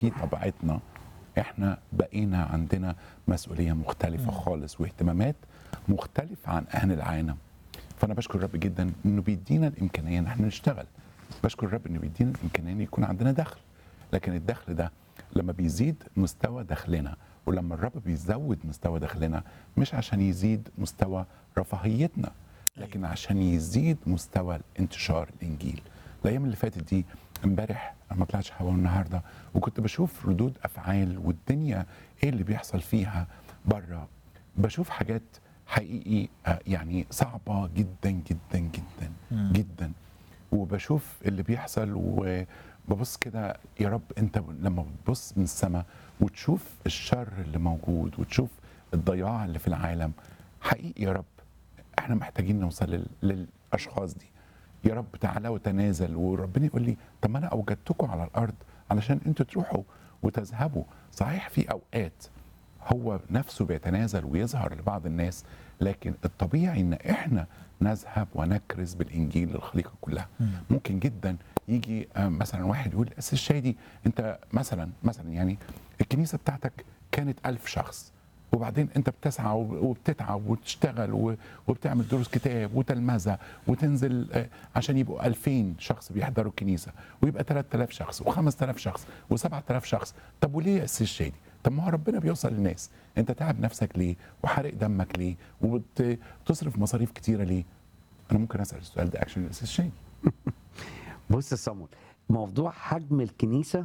في طبيعتنا احنا بقينا عندنا مسؤوليه مختلفه خالص واهتمامات مختلفه عن اهل العالم فانا بشكر الرب جدا انه بيدينا الامكانيه ان احنا نشتغل بشكر الرب انه بيدينا الامكانيه ان يكون عندنا دخل لكن الدخل ده لما بيزيد مستوى دخلنا ولما الرب بيزود مستوى دخلنا مش عشان يزيد مستوى رفاهيتنا لكن عشان يزيد مستوى انتشار الانجيل الايام اللي فاتت دي امبارح أنا ما طلعتش هوا النهارده وكنت بشوف ردود افعال والدنيا ايه اللي بيحصل فيها بره بشوف حاجات حقيقي آه، يعني صعبه جدا جدا جدا جدا وبشوف اللي بيحصل وببص كده يا رب انت لما بتبص من السماء وتشوف الشر اللي موجود وتشوف الضياع اللي في العالم حقيقي يا رب احنا محتاجين نوصل لل- للاشخاص دي يا رب تعالى وتنازل وربنا يقول لي طب ما انا اوجدتكم على الارض علشان انتوا تروحوا وتذهبوا صحيح في اوقات هو نفسه بيتنازل ويظهر لبعض الناس لكن الطبيعي ان احنا نذهب ونكرز بالانجيل للخليقه كلها ممكن جدا يجي آه، مثلا واحد يقول اساس الشادي انت مثلا مثلا يعني الكنيسه بتاعتك كانت ألف شخص وبعدين انت بتسعى وب- وبتتعب وتشتغل و- وبتعمل دروس كتاب وتلمذه وتنزل آه، عشان يبقوا 2000 شخص بيحضروا الكنيسه ويبقى 3000 شخص و5000 شخص و7000 شخص طب وليه يا أسيس الشادي؟ طب ما هو ربنا بيوصل للناس انت تعب نفسك ليه وحارق دمك ليه وبتصرف مصاريف كتيره ليه انا ممكن اسال السؤال ده اكشن الأسيس الشادي بص يا صامول موضوع حجم الكنيسه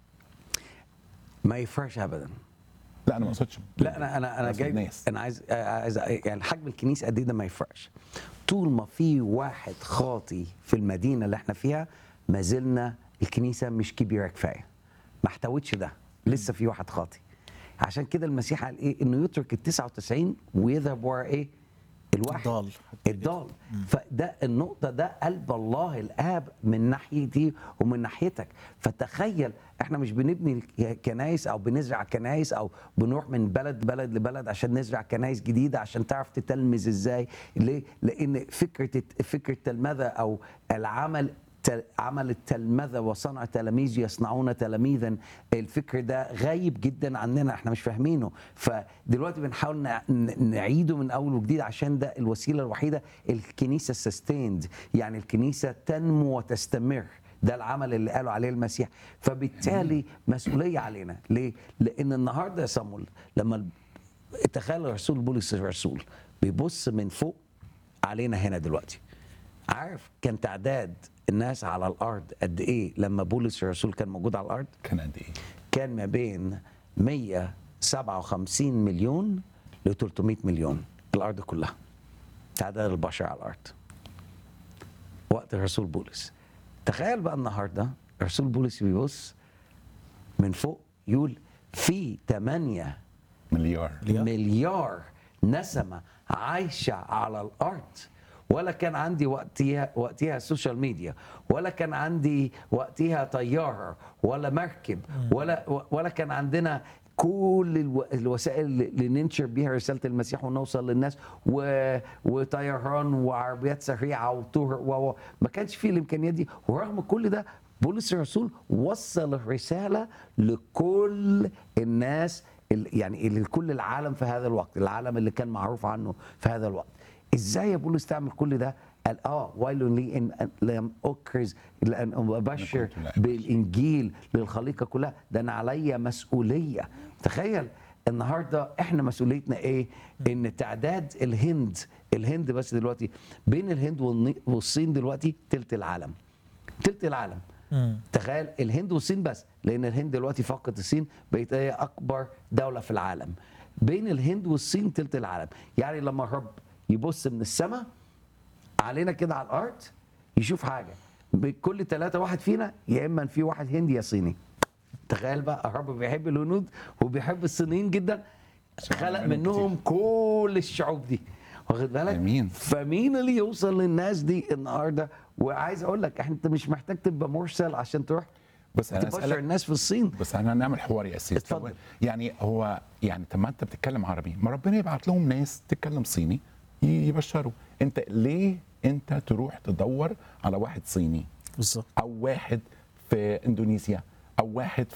ما يفرقش ابدا لا انا ما اقصدش لا انا انا انا أقصد جاي ناس. انا عايز عايز يعني حجم الكنيسه قد ايه ده ما يفرقش طول ما في واحد خاطي في المدينه اللي احنا فيها ما زلنا الكنيسه مش كبيره كفايه ما احتوتش ده لسه في واحد خاطي عشان كده المسيح قال ايه انه يترك ال 99 ويذهب ورا ايه الواحد الضال. الضال فده النقطة ده قلب الله الآب من ناحيتي ومن ناحيتك فتخيل احنا مش بنبني كنايس او بنزرع كنايس او بنروح من بلد بلد لبلد عشان نزرع كنايس جديدة عشان تعرف تتلمذ ازاي ليه؟ لأن فكرة فكرة التلمذة او العمل تل- عمل التلمذة وصنع تلاميذ يصنعون تلاميذا الفكر ده غايب جدا عننا احنا مش فاهمينه فدلوقتي بنحاول نع- ن- نعيده من اول وجديد عشان ده الوسيله الوحيده الكنيسه سستيند يعني الكنيسه تنمو وتستمر ده العمل اللي قالوا عليه المسيح فبالتالي مسؤوليه علينا ليه لان النهارده يا صامول لما ال- تخيل الرسول بولس الرسول بيبص من فوق علينا هنا دلوقتي عارف كان تعداد الناس على الارض قد ايه لما بولس الرسول كان موجود على الارض كان قد ايه؟ كان ما بين 157 مليون ل 300 مليون الارض كلها تعداد البشر على الارض وقت الرسول بولس تخيل بقى النهارده الرسول بولس بيبص من فوق يقول في 8 مليار مليار. مليار نسمة عايشة على الأرض ولا كان عندي وقتها وقتها السوشيال ميديا ولا كان عندي وقتها طيارة ولا مركب ولا ولا كان عندنا كل الو- الوسائل اللي ننشر بيها رسالة المسيح ونوصل للناس و... وطيران وعربيات سريعة وطور و... و... ما كانش فيه الإمكانيات دي ورغم كل ده بولس الرسول وصل الرسالة لكل الناس ال- يعني لكل العالم في هذا الوقت العالم اللي كان معروف عنه في هذا الوقت ازاي يا بولس تعمل كل ده قال اه ويل لي ان أن لم اكرز لان ابشر كنت لا أبشر. بالانجيل للخليقه كلها ده انا عليا مسؤوليه تخيل النهارده احنا مسؤوليتنا ايه ان تعداد الهند الهند بس دلوقتي بين الهند والني- والصين دلوقتي تلت العالم تلت العالم تخيل الهند والصين بس لان الهند دلوقتي فقط الصين بقت هي اكبر دوله في العالم بين الهند والصين تلت العالم يعني لما الرب يبص من السماء علينا كده على الارض يشوف حاجه بكل ثلاثه واحد فينا يا اما في واحد هندي يا صيني تخيل بقى الرب بيحب الهنود وبيحب الصينيين جدا خلق منهم منهم كل الشعوب دي واخد بالك أمين. فمين اللي يوصل للناس دي النهارده وعايز اقول لك انت مش محتاج تبقى مرسل عشان تروح بس انا تبشر اسالك الناس في الصين بس احنا هنعمل حوار يا اسيس اتفضل. طب يعني هو يعني طب ما انت بتتكلم عربي ما ربنا يبعت لهم ناس تتكلم صيني ي- يبشروا انت ليه انت تروح تدور على واحد صيني بالظبط او واحد في اندونيسيا او واحد